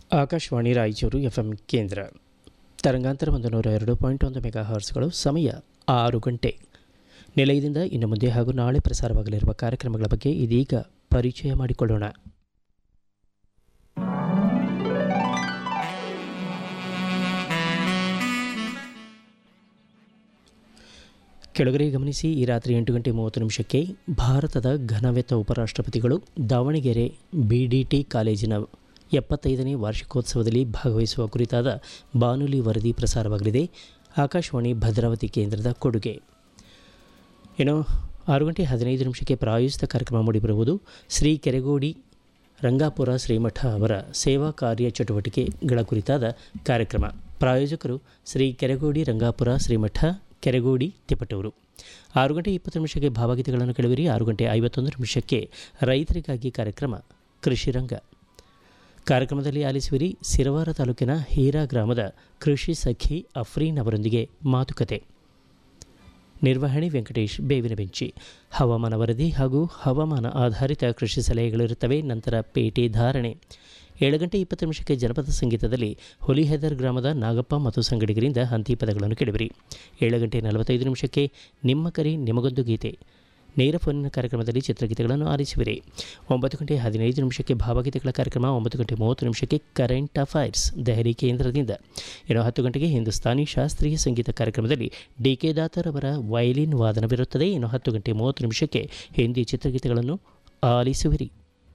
Akashvani Raichur F M ಕೇಂದ್ರ ತರಂಗಾಂತರ ಒಂದು ನೂರ ಎರಡು ಪಾಯಿಂಟ್ ಒಂದು ಮೆಗಾ ಹರ್ಸ್ಗಳು ಸಮಯ ಆರು ಗಂಟೆ ನಿಲಯದಿಂದ ಇನ್ನು ಮುಂದೆ ಹಾಗೂ ನಾಳೆ ಪ್ರಸಾರವಾಗಲಿರುವ ಕಾರ್ಯಕ್ರಮಗಳ ಬಗ್ಗೆ ಇದೀಗ ಪರಿಚಯ ಮಾಡಿಕೊಳ್ಳೋಣ ಕೆಳಗರೆ ಗಮನಿಸಿ ಈ ರಾತ್ರಿ ಎಂಟು ಗಂಟೆ ಮೂವತ್ತು ನಿಮಿಷಕ್ಕೆ ಭಾರತದ ಘನವೆತ್ತ ಉಪರಾಷ್ಟ್ರಪತಿಗಳು ದಾವಣಗೆರೆ ಬಿ ಡಿ ಟಿ ಕಾಲೇಜಿನ ಎಪ್ಪತ್ತೈದನೇ ವಾರ್ಷಿಕೋತ್ಸವದಲ್ಲಿ ಭಾಗವಹಿಸುವ ಕುರಿತಾದ ಬಾನುಲಿ ವರದಿ ಪ್ರಸಾರವಾಗಲಿದೆ ಆಕಾಶವಾಣಿ ಭದ್ರಾವತಿ ಕೇಂದ್ರದ ಕೊಡುಗೆ ಇನ್ನು ಆರು ಗಂಟೆ ಹದಿನೈದು ನಿಮಿಷಕ್ಕೆ ಪ್ರಾಯೋಜಿತ ಕಾರ್ಯಕ್ರಮ ಮೂಡಿಬರುವುದು ಶ್ರೀ ಕೆರೆಗೋಡಿ ರಂಗಾಪುರ ಶ್ರೀಮಠ ಅವರ ಸೇವಾ ಕಾರ್ಯ ಚಟುವಟಿಕೆಗಳ ಕುರಿತಾದ ಕಾರ್ಯಕ್ರಮ ಪ್ರಾಯೋಜಕರು ಶ್ರೀ ಕೆರೆಗೋಡಿ ರಂಗಾಪುರ ಶ್ರೀಮಠ ಕೆರೆಗೋಡಿ ತಿಪಟೂರು ಆರು ಗಂಟೆ ಇಪ್ಪತ್ತು ನಿಮಿಷಕ್ಕೆ ಭಾವಗೀತೆಗಳನ್ನು ಕೇಳುವಿರಿ ಆರು ಗಂಟೆ ಐವತ್ತೊಂದು ನಿಮಿಷಕ್ಕೆ ರೈತರಿಗಾಗಿ ಕಾರ್ಯಕ್ರಮ ಕೃಷಿ ರಂಗ ಕಾರ್ಯಕ್ರಮದಲ್ಲಿ ಆಲಿಸುವಿರಿ ಸಿರವಾರ ತಾಲೂಕಿನ ಹೀರಾ ಗ್ರಾಮದ ಕೃಷಿ ಸಖಿ ಅಫ್ರೀನ್ ಅವರೊಂದಿಗೆ ಮಾತುಕತೆ ನಿರ್ವಹಣೆ ವೆಂಕಟೇಶ್ ಬೇವಿನ ಬೆಂಚಿ ಹವಾಮಾನ ವರದಿ ಹಾಗೂ ಹವಾಮಾನ ಆಧಾರಿತ ಕೃಷಿ ಸಲಹೆಗಳಿರುತ್ತವೆ ನಂತರ ಪೇಟೆ ಧಾರಣೆ ಏಳು ಗಂಟೆ ಇಪ್ಪತ್ತು ನಿಮಿಷಕ್ಕೆ ಜನಪದ ಸಂಗೀತದಲ್ಲಿ ಹುಲಿಹೆದರ್ ಗ್ರಾಮದ ನಾಗಪ್ಪ ಮತ್ತು ಸಂಗಡಿಗರಿಂದ ಹಂತಿ ಪದಗಳನ್ನು ಕೇಳಿಬಿರಿ ಏಳು ಗಂಟೆ ನಲವತ್ತೈದು ನಿಮಿಷಕ್ಕೆ ನಿಮ್ಮ ಕರೆ ನಿಮಗೊಂದು ಗೀತೆ ನೇರ ಫೋನಿನ ಕಾರ್ಯಕ್ರಮದಲ್ಲಿ ಚಿತ್ರಗೀತೆಗಳನ್ನು ಆಲಿಸುವಿರಿ ಒಂಬತ್ತು ಗಂಟೆ ಹದಿನೈದು ನಿಮಿಷಕ್ಕೆ ಭಾವಗೀತೆಗಳ ಕಾರ್ಯಕ್ರಮ ಒಂಬತ್ತು ಗಂಟೆ ಮೂವತ್ತು ನಿಮಿಷಕ್ಕೆ ಕರೆಂಟ್ ಅಫೈರ್ಸ್ ದೆಹಲಿ ಕೇಂದ್ರದಿಂದ ಇನ್ನು ಹತ್ತು ಗಂಟೆಗೆ ಹಿಂದೂಸ್ತಾನಿ ಶಾಸ್ತ್ರೀಯ ಸಂಗೀತ ಕಾರ್ಯಕ್ರಮದಲ್ಲಿ ಡಿ ಕೆ ದಾತರ್ ಅವರ ವಯಲಿನ್ ವಾದನವಿರುತ್ತದೆ ಇನ್ನು ಹತ್ತು ಗಂಟೆ ಮೂವತ್ತು ನಿಮಿಷಕ್ಕೆ ಹಿಂದಿ ಚಿತ್ರಗೀತೆಗಳನ್ನು ಆಲಿಸುವಿರಿ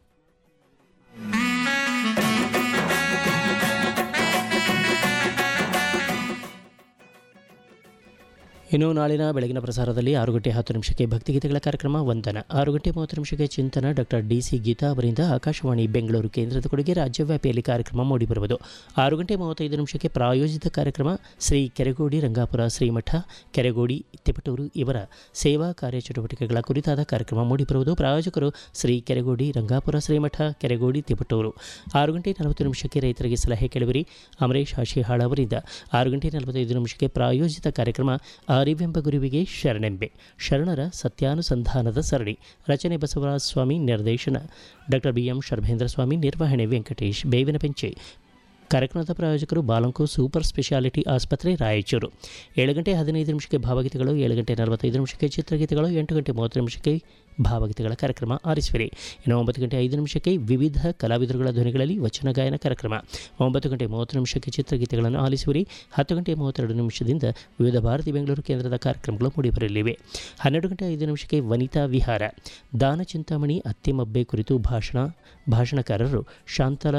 ಇನ್ನು ನಾಳಿನ ಬೆಳಗಿನ ಪ್ರಸಾರದಲ್ಲಿ ಆರು ಗಂಟೆ ಹತ್ತು ನಿಮಿಷಕ್ಕೆ ಭಕ್ತಿಗೀತೆಗಳ ಕಾರ್ಯಕ್ರಮ ವಂದನ ಆರು ಗಂಟೆ ಮೂವತ್ತು ನಿಮಿಷಕ್ಕೆ ಚಿಂತನ ಡಾಕ್ಟರ್ ಡಿ ಸಿ ಗೀತಾ ಅವರಿಂದ ಆಕಾಶವಾಣಿ ಬೆಂಗಳೂರು ಕೇಂದ್ರದ ಕೊಡುಗೆ ರಾಜ್ಯವ್ಯಾಪಿಯಲ್ಲಿ ಕಾರ್ಯಕ್ರಮ ಮೂಡಿಬರುವುದು ಆರು ಗಂಟೆ ಮೂವತ್ತೈದು ನಿಮಿಷಕ್ಕೆ ಪ್ರಾಯೋಜಿತ ಕಾರ್ಯಕ್ರಮ ಶ್ರೀ ಕೆರೆಗೋಡಿ ರಂಗಾಪುರ ಶ್ರೀಮಠ ಕೆರೆಗೋಡಿ ತಿಪಟೂರು ಇವರ ಸೇವಾ ಕಾರ್ಯಚಟುವಟಿಕೆಗಳ ಕುರಿತಾದ ಕಾರ್ಯಕ್ರಮ ಮೂಡಿಬರುವುದು ಪ್ರಾಯೋಜಕರು ಶ್ರೀ ಕೆರೆಗೋಡಿ ರಂಗಾಪುರ ಶ್ರೀಮಠ ಕೆರೆಗೋಡಿ ತಿಪಟೂರು ಆರು ಗಂಟೆ ನಲವತ್ತು ನಿಮಿಷಕ್ಕೆ ರೈತರಿಗೆ ಸಲಹೆ ಕೇಳುವಿರಿ ಅಮರೇಶ್ ಹಾಶಿಹಾಳ ಅವರಿಂದ ಆರು ಗಂಟೆ ನಲವತ್ತೈದು ನಿಮಿಷಕ್ಕೆ ಪ್ರಾಯೋಜಿತ ಕಾರ್ಯಕ್ರಮ ಅರಿವೆಂಬ ಗುರುವಿಗೆ ಶರಣೆಂಬೆ ಶರಣರ ಸತ್ಯಾನುಸಂಧಾನದ ಸರಣಿ ರಚನೆ ಬಸವರಾಜ ಸ್ವಾಮಿ ನಿರ್ದೇಶನ doctor B M Sharbhendra Swamy ನಿರ್ವಹಣೆ ವೆಂಕಟೇಶ್ ಬೇವಿನ ಪೆಂಚೆ ಕಾರ್ಯಕ್ರಮದ ಪ್ರಾಯೋಜಕರು ಬಾಲಂಕು ಸೂಪರ್ ಸ್ಪೆಷಾಲಿಟಿ ಆಸ್ಪತ್ರೆ ರಾಯಚೂರು ಏಳು ಗಂಟೆ ಹದಿನೈದು ನಿಮಿಷಕ್ಕೆ ಭಾವಗೀತೆಗಳು ಏಳು ಗಂಟೆ ನಲವತ್ತೈದು ನಿಮಿಷಕ್ಕೆ ಚಿತ್ರಗೀತೆಗಳು ಎಂಟು ಗಂಟೆ ಮೂವತ್ತು ನಿಮಿಷಕ್ಕೆ ಭಾವಗೀತೆಗಳ ಕಾರ್ಯಕ್ರಮ ಆರಿಸುವಿರಿ ಇನ್ನು ಒಂಬತ್ತು ಗಂಟೆ ಐದು ನಿಮಿಷಕ್ಕೆ ವಿವಿಧ ಕಲಾವಿದರುಗಳ ಧ್ವನಿಗಳಲ್ಲಿ ವಚನ ಗಾಯನ ಕಾರ್ಯಕ್ರಮ ಒಂಬತ್ತು ಗಂಟೆ ಮೂವತ್ತು ನಿಮಿಷಕ್ಕೆ ಚಿತ್ರಗೀತೆಗಳನ್ನು ಆಲಿಸುವಿರಿ ಹತ್ತು ಗಂಟೆ ಮೂವತ್ತೆರಡು ನಿಮಿಷದಿಂದ ವಿವಿಧ ಭಾರತಿ ಬೆಂಗಳೂರು ಕೇಂದ್ರದ ಕಾರ್ಯಕ್ರಮಗಳು ಮೂಡಿಬರಲಿವೆ ಹನ್ನೆರಡು ಗಂಟೆ ಐದು ನಿಮಿಷಕ್ಕೆ ವನಿತಾ ವಿಹಾರ ದಾನ ಚಿಂತಾಮಣಿ ಅತ್ತಿಮಬ್ಬೆ ಕುರಿತು ಭಾಷಣ ಭಾಷಣಕಾರರು ಶಾಂತಲಾ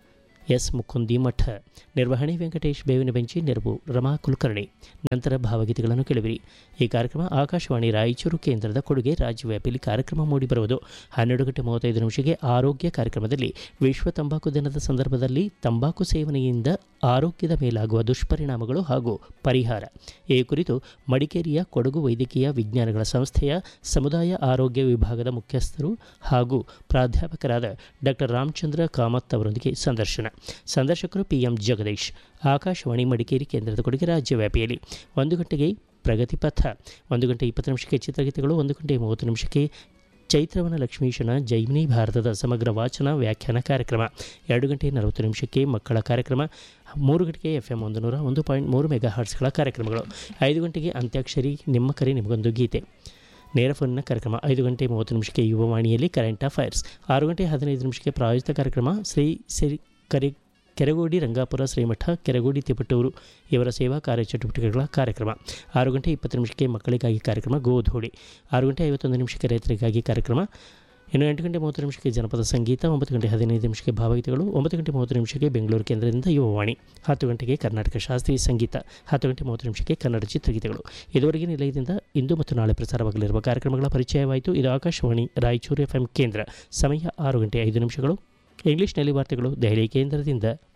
ಎಸ್ ಮುಕುಂದಿ ಮಠ ನಿರ್ವಹಣೆ ವೆಂಕಟೇಶ್ ಬೇವಿನ ಬೆಂಚಿ ನೆರವು ರಮಾ ಕುಲಕರ್ಣಿ ನಂತರ ಭಾವಗೀತೆಗಳನ್ನು ಕೇಳಿವಿರಿ ಈ ಕಾರ್ಯಕ್ರಮ ಆಕಾಶವಾಣಿ ರಾಯಚೂರು ಕೇಂದ್ರದ ಕೊಡುಗೆ ರಾಜ್ಯವ್ಯಾಪಿಯಲ್ಲಿ ಕಾರ್ಯಕ್ರಮ ಮೂಡಿಬರುವುದು ಹನ್ನೆರಡು ಗಂಟೆ ಮೂವತ್ತೈದು ನಿಮಿಷಕ್ಕೆ ಆರೋಗ್ಯ ಕಾರ್ಯಕ್ರಮದಲ್ಲಿ ವಿಶ್ವ ತಂಬಾಕು ದಿನದ ಸಂದರ್ಭದಲ್ಲಿ ತಂಬಾಕು ಸೇವನೆಯಿಂದ ಆರೋಗ್ಯದ ಮೇಲಾಗುವ ದುಷ್ಪರಿಣಾಮಗಳು ಹಾಗೂ ಪರಿಹಾರ ಈ ಕುರಿತು ಮಡಿಕೇರಿಯ ಕೊಡಗು ವೈದ್ಯಕೀಯ ವಿಜ್ಞಾನಗಳ ಸಂಸ್ಥೆಯ ಸಮುದಾಯ ಆರೋಗ್ಯ ವಿಭಾಗದ ಮುಖ್ಯಸ್ಥರು ಹಾಗೂ ಪ್ರಾಧ್ಯಾಪಕರಾದ ಡಾಕ್ಟರ್ ರಾಮಚಂದ್ರ ಕಾಮತ್ ಅವರೊಂದಿಗೆ ಸಂದರ್ಶನ ಸಂದರ್ಶಕರು ಪಿ ಎಂ ಜಗದೀಶ್ ಆಕಾಶವಾಣಿ ಮಡಿಕೇರಿ ಕೇಂದ್ರದ ಕೊಡುಗೆ ರಾಜ್ಯವ್ಯಾಪಿಯಲ್ಲಿ ಒಂದು ಗಂಟೆಗೆ ಪ್ರಗತಿ ಪಥ ಒಂದು ಗಂಟೆ ಇಪ್ಪತ್ತು ನಿಮಿಷಕ್ಕೆ ಚಿತ್ರಗೀತೆಗಳು ಒಂದು ಗಂಟೆ ಮೂವತ್ತು ನಿಮಿಷಕ್ಕೆ ಚೈತ್ರವನ ಲಕ್ಷ್ಮೀಶನ ಜೈಮಿನಿ ಭಾರತದ ಸಮಗ್ರ ವಾಚನ ವ್ಯಾಖ್ಯಾನ ಕಾರ್ಯಕ್ರಮ ಎರಡು ಗಂಟೆ ನಲವತ್ತು ನಿಮಿಷಕ್ಕೆ ಮಕ್ಕಳ ಕಾರ್ಯಕ್ರಮ ಮೂರು ಗಂಟೆಗೆ ಎಫ್ ಎಮ್ ಒಂದು ನೂರ ಒಂದು ಪಾಯಿಂಟ್ ಮೂರು ಮೆಗಾ ಹಾರ್ಟ್ಸ್ಗಳ ಕಾರ್ಯಕ್ರಮಗಳು ಐದು ಗಂಟೆಗೆ ಅಂತ್ಯಾಕ್ಷರಿ ನಿಮ್ಮ ಕರೆ ನಿಮಗೊಂದು ಗೀತೆ ನೇರ ಫೋನಿನ ಕಾರ್ಯಕ್ರಮ ಐದು ಗಂಟೆ ಮೂವತ್ತು ನಿಮಿಷಕ್ಕೆ ಯುವವಾಣಿಯಲ್ಲಿ ಕರೆಂಟ್ ಅಫೈರ್ಸ್ ಆರು ಗಂಟೆ ಹದಿನೈದು ನಿಮಿಷಕ್ಕೆ ಪ್ರಾಯೋಜಿತ ಕಾರ್ಯಕ್ರಮ ಶ್ರೀ ಸಿರಿ ಕರೆ ಕೆರೆಗೋಡಿ ರಂಗಾಪುರ ಶ್ರೀಮಠ ಕೆರೆಗೋಡಿ ತಿಪಟೂರು ಇವರ ಸೇವಾ ಕಾರ್ಯಚಟುವಟಿಕೆಗಳ ಕಾರ್ಯಕ್ರಮ ಆರು ಗಂಟೆ ಇಪ್ಪತ್ತು ನಿಮಿಷಕ್ಕೆ ಮಕ್ಕಳಿಗಾಗಿ ಕಾರ್ಯಕ್ರಮ ಗೋಧೋಡಿ ಆರು ಗಂಟೆ ಐವತ್ತೊಂದು ನಿಮಿಷಕ್ಕೆ ರೈತರಿಗಾಗಿ ಕಾರ್ಯಕ್ರಮ ಇನ್ನು ಎಂಟು ಗಂಟೆ ಮೂವತ್ತು ನಿಮಿಷಕ್ಕೆ ಜನಪದ ಸಂಗೀತ ಒಂಬತ್ತು ಗಂಟೆ ಹದಿನೈದು ನಿಮಿಷಕ್ಕೆ ಭಾವಗೀತೆಗಳು ಒಂಬತ್ತು ಗಂಟೆ ಮೂವತ್ತು ನಿಮಿಷಕ್ಕೆ ಬೆಂಗಳೂರು ಕೇಂದ್ರದಿಂದ ಯುವವಾಣಿ ಹತ್ತು ಗಂಟೆಗೆ ಕರ್ನಾಟಕ ಶಾಸ್ತ್ರೀಯ ಸಂಗೀತ ಹತ್ತು ಗಂಟೆ ಮೂವತ್ತು ನಿಮಿಷಕ್ಕೆ ಕನ್ನಡ ಚಿತ್ರಗೀತೆಗಳು ಇದುವರೆಗೆ ನಿಲಯದಿಂದ ಇಂದು ಮತ್ತು ನಾಳೆ ಪ್ರಸಾರವಾಗಲಿರುವ ಕಾರ್ಯಕ್ರಮಗಳ ಪರಿಚಯವಾಯಿತು ಇದು ಆಕಾಶವಾಣಿ ರಾಯಚೂರು ಎಫ್ ಕೇಂದ್ರ ಸಮಯ ಆರು ಗಂಟೆ ಐದು ನಿಮಿಷಗಳು ಇಂಗ್ಲಿಷ್ನಲ್ಲಿ ವಾರ್ತೆಗಳು ದೆಹಲಿ ಕೇಂದ್ರದಿಂದ